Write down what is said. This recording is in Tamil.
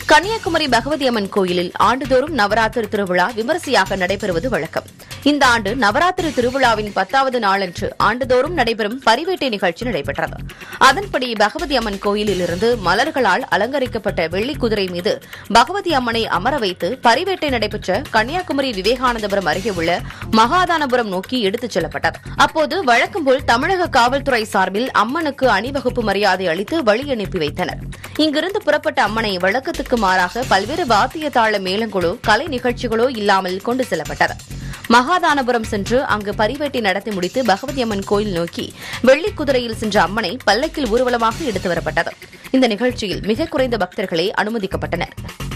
கன்னியாகுமரி பகவதி அம்மன் கோயிலில் ஆண்டுதோறும் நவராத்திரி திருவிழா விமரிசையாக நடைபெறுவது வழக்கம் இந்த ஆண்டு நவராத்திரி திருவிழாவின் பத்தாவது நாளன்று ஆண்டுதோறும் நடைபெறும் பரிவேட்டை நிகழ்ச்சி நடைபெற்றது அதன்படி பகவதி அம்மன் கோயிலில் இருந்து மலர்களால் அலங்கரிக்கப்பட்ட வெள்ளி குதிரை மீது பகவதி அம்மனை அமர வைத்து பரிவேட்டை நடைபெற்ற கன்னியாகுமரி விவேகானந்தபுரம் அருகே உள்ள மகாதானபுரம் நோக்கி எடுத்துச் செல்லப்பட்டது அப்போது வழக்கம் போல் தமிழக காவல்துறை சார்பில் அம்மனுக்கு அணிவகுப்பு மரியாதை அளித்து வழி அனுப்பி வைத்தனர் இங்கிருந்து புறப்பட்ட அம்மனை வழக்கத்துக்கு மாறாக பல்வேறு வாத்திய தாள மேளங்களோ கலை நிகழ்ச்சிகளோ இல்லாமல் கொண்டு செல்லப்பட்டது மகாதானபுரம் சென்று அங்கு பரிவேட்டை நடத்தி முடித்து பகவதி அம்மன் கோயில் நோக்கி வெள்ளி குதிரையில் சென்ற அம்மனை பல்லக்கில் ஊர்வலமாக எடுத்து வரப்பட்டது இந்த நிகழ்ச்சியில் மிக குறைந்த பக்தர்களே அனுமதிக்கப்பட்டனர்